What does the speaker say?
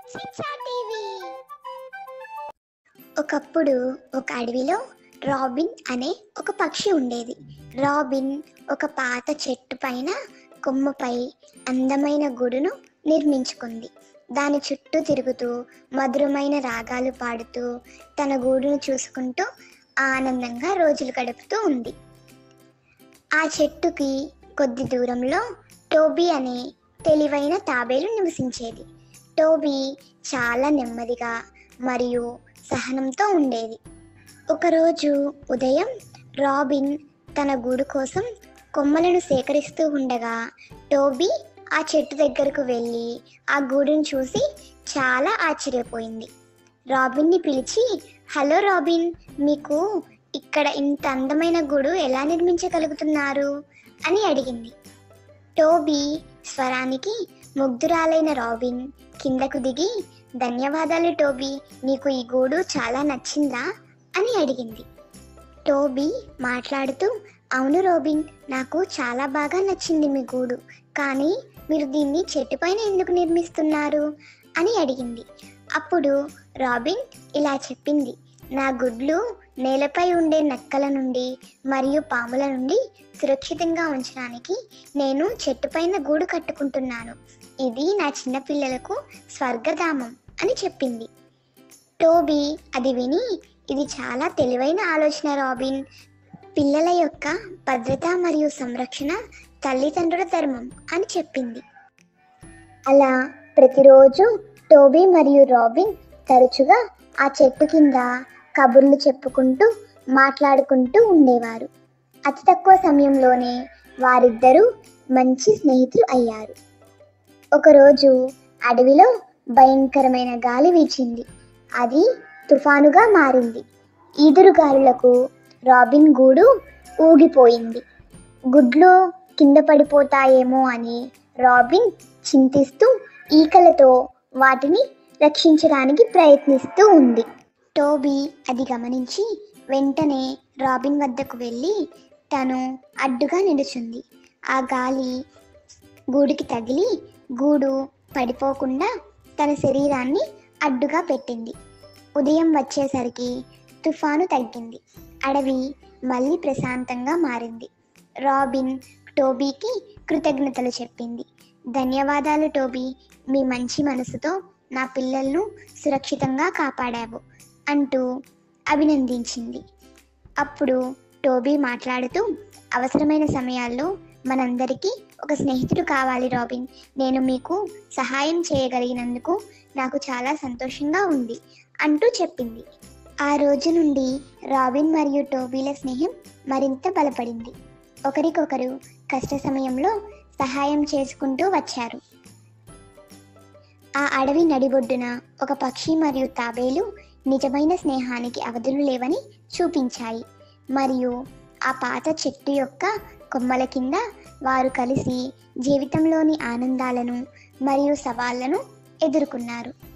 శిక్షా టీవీ ఒకప్పుడు ఒక అడవిలో రాబిన్ అనే ఒక పక్షి ఉండేది రాబిన్ ఒక పాత చెట్టు పైన కొమ్మపై అందమైన గూడును నిర్మించుకుంది దాని చుట్టూ తిరుగుతూ మధురమైన రాగాలు పాడుతూ తన గూడును చూసుకుంటూ ఆనందంగా రోజులు గడుపుతూ ఉంది ఆ చెట్టుకి కొద్ది దూరంలో టోబీ అనే తెలివైన తాబేలు నివసించేది టోబీ చాలా నెమ్మదిగా మరియు సహనంతో ఉండేది ఒకరోజు ఉదయం రాబిన్ తన గూడు కోసం కొమ్మలను సేకరిస్తూ ఉండగా టోబీ ఆ చెట్టు దగ్గరకు వెళ్ళి ఆ గూడును చూసి చాలా ఆశ్చర్యపోయింది రాబిన్ని పిలిచి హలో రాబిన్ మీకు ఇక్కడ ఇంత అందమైన గూడు ఎలా నిర్మించగలుగుతున్నారు అని అడిగింది టోబీ స్వరానికి ముగ్ధురాలైన రాబిన్ కిందకు దిగి ధన్యవాదాలు టోబీ నీకు ఈ గూడు చాలా నచ్చిందా అని అడిగింది టోబీ మాట్లాడుతూ అవును రోబిన్ నాకు చాలా బాగా నచ్చింది మీ గూడు కానీ మీరు దీన్ని చెట్టుపైన ఎందుకు నిర్మిస్తున్నారు అని అడిగింది అప్పుడు రాబిన్ ఇలా చెప్పింది నా గుడ్లు నేలపై ఉండే నక్కల నుండి మరియు పాముల నుండి సురక్షితంగా ఉంచడానికి నేను చెట్టుపైన గూడు కట్టుకుంటున్నాను ఇది నా చిన్నపిల్లలకు స్వర్గధామం అని చెప్పింది టోబీ అది విని ఇది చాలా తెలివైన ఆలోచన రాబిన్ పిల్లల యొక్క భద్రత మరియు సంరక్షణ తల్లిదండ్రుల ధర్మం అని చెప్పింది అలా ప్రతిరోజు టోబీ మరియు రాబిన్ తరచుగా ఆ చెట్టు కింద కబుర్లు చెప్పుకుంటూ మాట్లాడుకుంటూ ఉండేవారు అతి తక్కువ సమయంలోనే వారిద్దరూ మంచి స్నేహితులు అయ్యారు ఒకరోజు అడవిలో భయంకరమైన గాలి వీచింది అది తుఫానుగా మారింది ఈదురుగాలులకు రాబిన్ గూడు ఊగిపోయింది గుడ్లు కింద పడిపోతాయేమో అని రాబిన్ చింతిస్తూ ఈకలతో వాటిని రక్షించడానికి ప్రయత్నిస్తూ ఉంది టోబీ అది గమనించి వెంటనే రాబిన్ వద్దకు వెళ్ళి తను అడ్డుగా నిలుచుంది ఆ గాలి గూడుకి తగిలి గూడు పడిపోకుండా తన శరీరాన్ని అడ్డుగా పెట్టింది ఉదయం వచ్చేసరికి తుఫాను తగ్గింది అడవి మళ్ళీ ప్రశాంతంగా మారింది రాబిన్ టోబీకి కృతజ్ఞతలు చెప్పింది ధన్యవాదాలు టోబీ మీ మంచి మనసుతో నా పిల్లలను సురక్షితంగా కాపాడావు అంటూ అభినందించింది అప్పుడు టోబీ మాట్లాడుతూ అవసరమైన సమయాల్లో మనందరికీ ఒక స్నేహితుడు కావాలి రాబిన్ నేను మీకు సహాయం చేయగలిగినందుకు నాకు చాలా సంతోషంగా ఉంది అంటూ చెప్పింది ఆ రోజు నుండి రాబిన్ మరియు టోబీల స్నేహం మరింత బలపడింది ఒకరికొకరు కష్ట సమయంలో సహాయం చేసుకుంటూ వచ్చారు ఆ అడవి నడిబొడ్డున ఒక పక్షి మరియు తాబేలు నిజమైన స్నేహానికి అవధులు లేవని చూపించాయి మరియు ఆ పాత చెట్టు యొక్క కొమ్మల కింద వారు కలిసి జీవితంలోని ఆనందాలను మరియు సవాళ్లను ఎదుర్కొన్నారు